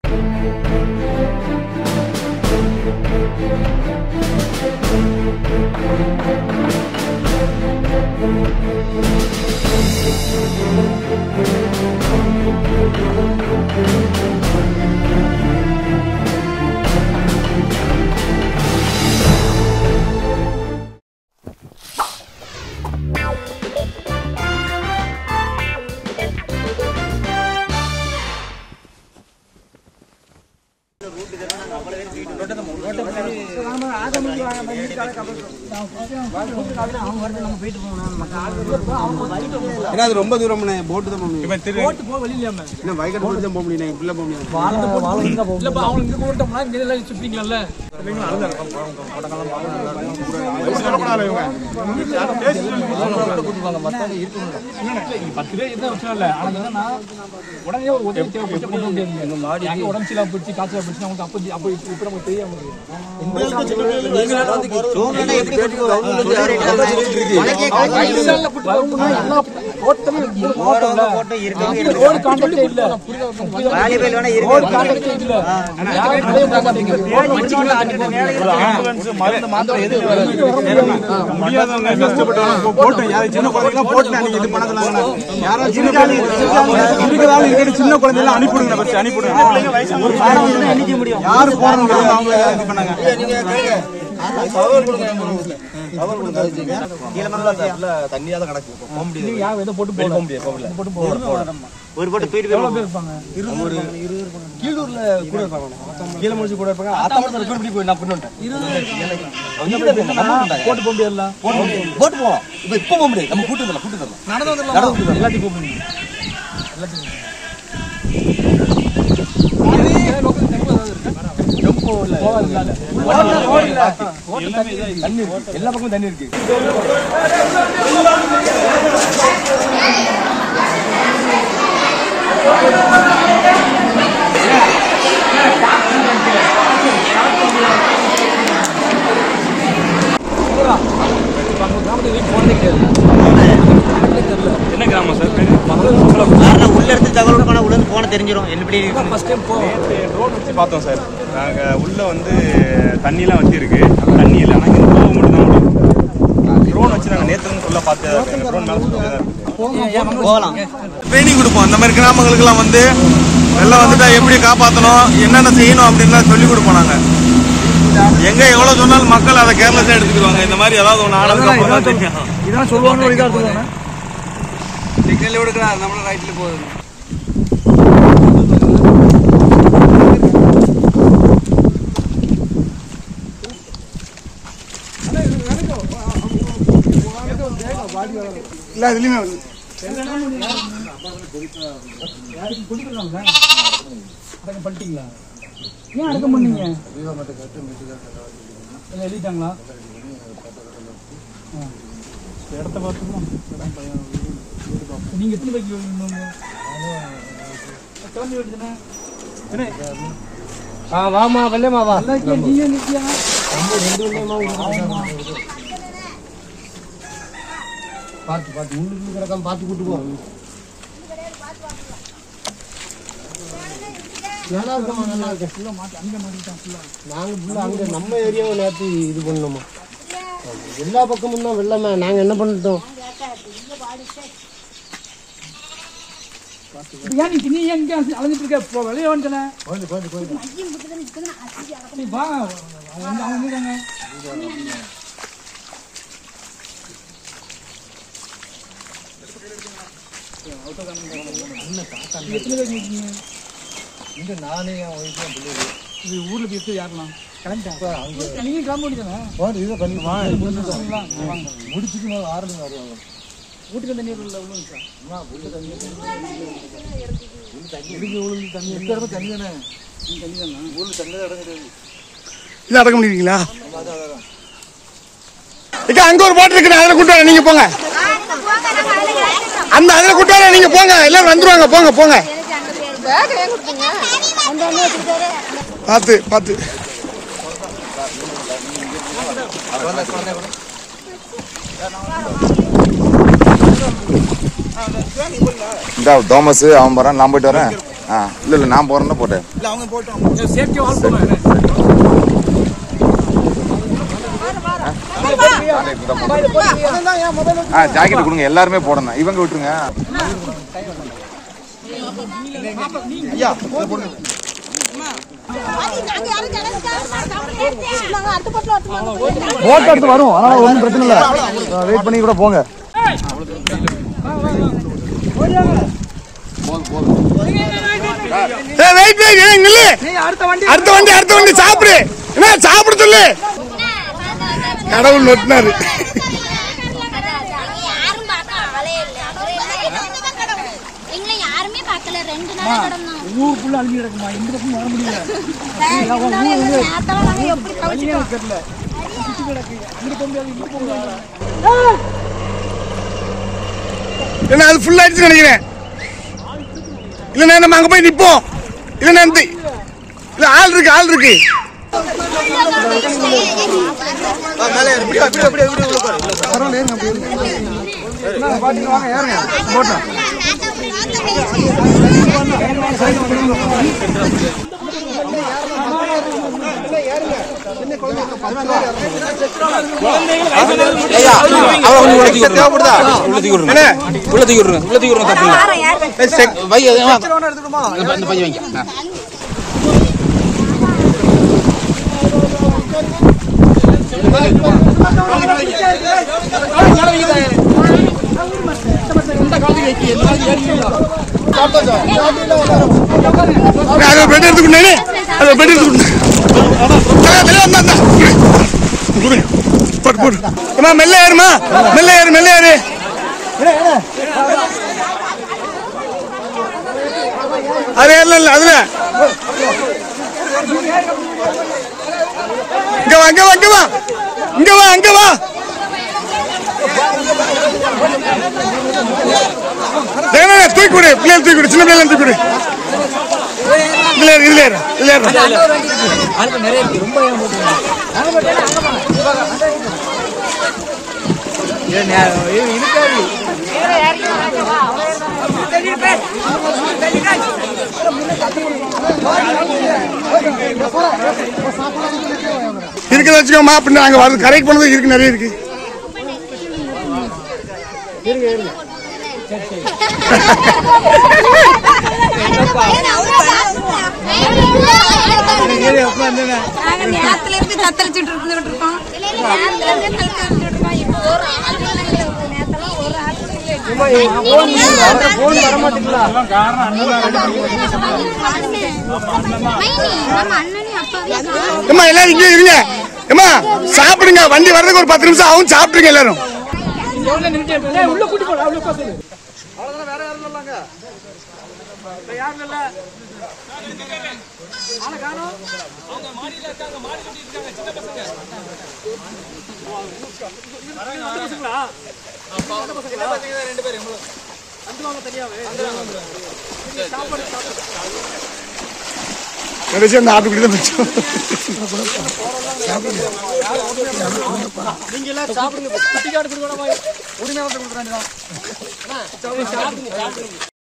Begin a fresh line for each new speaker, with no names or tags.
ஏன்னா அது ரொம்ப தூரம் போட்டு தான் போக முடியும்
போட்டு போக வழி இல்லாம
என்ன வயக்காடு போட்டு தான் போக முடியும் இப்படில போக முடியாது
இல்லப்பா அவங்க இங்க போட்டோம்னா இங்க எல்லாம் சுத்திக்கலாம்ல பத்து பேர் இருந்தா பிரச்சனை இல்ல ஆனா என்னன்னா உடனே ஒரு உதவி தேவைப்பட்டு கொண்டு வர முடியாது எங்க உடம்பு சரியில்லாம போயிடுச்சு காய்ச்சல் போயிடுச்சு அவங்களுக்கு அப்போ அப்போ இப்ப நமக்கு தெரியாம இருக்கு வயசால கூட்டு வரணும்னா எல்லா போட்டமே மூணு மாவட்டம்ல. ரோடு கான்டாக்டே இல்ல ரோடு கான்டாக்டே இல்ல யாரும் நடைய விட மாட்டேங்குது.
முடியாதவங்க கஷ்டப்பட்டவங்க போட்டு யாரும் சின்ன குழந்தைங்களாம் போட்டு அன்னைக்கு இது பண்ணதுனால யாரும் சின்ன குழந்தைங்க இருக்கிறதால இங்கிட்டு சின்ன குழந்தைலாம் அனுப்பிவிடுங்க ஃபர்ஸ்ட் அனுப்பிவிடுங்க யாரு போறாங்க அவங்க இது பண்ணாங்க
தண்ணியா தான் கிடக்கு போக முடியாது
நீங்க யாரும் எதை போட்டு போட
போக முடியாது போக முடியாது
போட்டு போட
ஒரு போட்டு போயிட்டு
எவ்வளவு பேர் இருப்பாங்க
கீழூர்ல கூட இருப்பாங்க கீழ முடிச்சு கூட இருப்பாங்க அத்தாமத்துல ரெக்கார்ட் பண்ணி போய் நான் பண்ணிட்டேன்
போட்டு போக முடியாதுல்ல
போட்டு போலாம் இப்ப இப்ப போக முடியாது நம்ம கூட்டு வரலாம் கூட்டு வரலாம்
நடந்து வந்துடலாம் எல்லாத்தையும் போக முடியும் எல்லாத்தையும்
தண்ணி இருக்கு எல்லா பக்கமும் தண்ணி இருக்கு
என்ன கிராமம் சார்
காரணம் உள்ள இருந்து தகவல் பண்ண உள்ள இருந்து போன தெரிஞ்சிடும் எப்படி இருக்கு
ஃபர்ஸ்ட் டைம் போ
ட்ரோன் வச்சு பார்த்தோம் சார் நாங்கள் உள்ள வந்து தண்ணிலாம் வச்சிருக்கு தண்ணி இல்லை ஆனால் இங்கே போக மட்டும் தான் முடியும் ட்ரோன் வச்சு நாங்கள் நேற்று வந்து ஃபுல்லாக பார்த்து ட்ரோன் மேலே சுற்றி தான் இருக்கு
போகலாம்
ட்ரைனிங் கொடுப்போம் இந்த மாதிரி கிராமங்களுக்கெல்லாம் வந்து வெள்ளம் வந்துட்டா எப்படி காப்பாற்றணும் என்னென்ன செய்யணும் அப்படின்லாம் சொல்லி கொடுப்போம் நாங்கள் எங்க எவ்வளவு சொன்னாலும் மக்கள் அதை கேர்லெஸ்ஸா எடுத்துக்குவாங்க இந்த மாதிரி ஏதாவது ஒன்று ஆனதுக்கு அப்புறம் தான் தெரியும்
இதெல்லாம் சொல்லுவாங்க இதா சொல்லுவாங்க
சிக்னல் விடுக்கிறா நம்மள ரைட்ல போகுது இல்ல இதுலயுமே வருது
அடக்கம் பண்ணிட்டீங்களா ஏன் அடக்கம் பண்ணீங்க எல்லாம் எழுதிட்டாங்களா ஆ. இடத்த பார்த்துக்கலாம் நீங்க எத்தனை பேருக்கு வேணுங்க கிளம்பி வேண்டியதுதானே
வாமா வெள்ளமாவா
நல்லா இருக்கியா நீ ஏன் நிற்கியா
பார்த்து பார்த்து உள்ளுக்கு கிடக்காம பார்த்து கூட்டு போ நல்லா இருக்குமா நல்லா இருக்கு
ஃபுல்லாக மாட்டி அங்கே மாட்டிட்டான் ஃபுல்லாக
நாங்க ஃபுல்லா அங்க நம்ம ஏரியாவை நேற்று இது பண்ணோமா எல்லா பக்கமும் தான் வெள்ளமே நாங்க என்ன பண்ணிட்டோம்
இப்போ ஏன் நீ நீ ஏன் இங்கே அலைஞ்சிட்டு இருக்க இப்போ வெளியே வந்துட்டேனே நீ வா அவங்க வந்து அவங்க இருக்காங்க எத்தனை பேர் இருக்கீங்க
இங்க நானே என் ஒய்ஃப் பிள்ளைங்க
இது ஊர்ல போய் எடுத்து யாரெல்லாம் கிளம்பிட்டாங்க நீங்க கிளம்ப வேண்டியதானே
வாங்க இதை பண்ணி
வாங்க.
முடிச்சுட்டு நான் ஆறு மணி வருவாங்க
வீட்டுக்கு தண்ணி உள்ள உள்ள இருக்கா
இதுக்கு உள்ள தண்ணி எந்த இடத்துல தண்ணி தானே
தண்ணி தானா
ஊர்ல தண்ணி தான் இடம் கிடையாது
இல்ல அடக்க முடியுங்களா இக்கா அங்க ஒரு போட்டு இருக்கு அதுல கூட்டு வரேன் நீங்க போங்க அந்த அதுல கூட்டு வரேன் நீங்க போங்க எல்லாரும் வந்துருவாங்க போங்க போங்க பார்த்து பார்த்து
இந்த தோமஸ் அவன் போறான் நான் போயிட்டு வரேன் ஆ இல்ல இல்ல நான் போறேன்னா போட்டேன்
இல்ல அவங்க போட்டோம்
சேஃப்டி வால் போங்க
ஆ ஜாக்கெட் கொடுங்க எல்லாருமே போடணும் இவங்க விட்டுருங்க
ஐயா இதை போடுங்க
போட்டோ எடுத்து வரும் அதனால ஒன்றும் பிரச்சனை இல்லை வெயிட் பண்ணி கூட போங்க
வெயிட் வெயிட் நில்லு அடுத்த வண்டி அடுத்த வண்டி சாப்பிடு என்ன சாப்பிட சொல்லு கடவுள் நொட்டினாரு
யாரும் பார்க்க ஆளே இல்ல எங்களை யாருமே பார்க்கல ரெண்டு நாள் கிடந்தோம்
ஊர் ஃபுல்லா அழிஞ்சு கிடக்குமா இந்த பக்கம் வர முடியல
நேரத்தெல்லாம் நாங்க எப்படி கழிச்சிட்டோம்
தெரியல சுத்தி கிடக்கு அங்கிட்டு போக முடியாது இங்கிட்டு போக முடியாது
என்ன அது ஃபுல் ஆயிடுச்சு நினைக்கிறேன் இல்ல நம்ம அங்க போய் நிப்போம் இல்ல நான் இந்த- இல்ல ஆள் இருக்கு ஆள் இருக்கு
மேலே ஏறு. இப்படி வா, இப்படி வா, இப்படி வா, இப்படி வா, உள்ள உட்காரு. பரவாயில்ல, ஏறுங்க, அப்படி ஏறுங்க. பாட்டிங்க வாங்க ஏறுங்க போட்டோம் தேவைப்படுதா
உள்ள தூக்கி விடுங்க உள்ள தூக்கி விடுங்க தப்பு இல்லை வை அது வா. இந்த பையன் வைங்க ஆ. அது பெட் எடுத்துக்கொண்டே அது பெட் எடுத்துக்கொண்டு போட்டு போட்டு அம்மா மெல்ல ஏறுமா மெல்ல ஏறு மெல்ல ஏறு அது ஏறல இல்ல அதுல இங்க வா இங்க வா இங்க வா இங்க வா அங்க வா தேவனே, தூக்கி கொடு பிள்ளைகள் தூக்கி கொடு சின்ன பிள்ளைகள் தூக்கி கொடு இதுல ஏறு இதுல ஏறு இதுல ஏறு இருக்கிறத வச்சுக்கோமா அப்படின்னு நாங்க வரது கரெக்ட் பண்ணது இருக்கு நிறைய இருக்கு
நாங்க நேரத்துல இருந்து தத்தளிச்சுட்டு இருந்துட்டு இருக்கோம் நேரத்துல இருந்து தத்தளிச்சுட்டு இருக்கோம் இப்போ ஒரு ஆள் கூட இல்ல. நேரத்தெல்லாம் ஒரு ஆள் கூட இல்ல.
போன் வர மாட்டீங்களா
மைனி, நம்ம அண்ணனையும் அப்பாவையும் காணோம்.
ஏம்மா எல்லாரும் இங்கே இருங்க ஏம்மா சாப்பிடுங்க வண்டி வர்றதுக்கு ஒரு பத்து நிமிஷம் ஆகும் சாப்பிடுங்க எல்லாரும்
உள்ள நின்னுட்டே ஏய், உள்ள கூட்டி போடா உள்ள உட்காந்து
கடைசி அந்த ஆட்டுக்குடி தான் மிச்சம்
நீங்க எல்லாம் சாப்பிடுங்க குட்டி காட்டு கொடுக்கணுமா உரிமையாளர் கொடுக்குறாங்க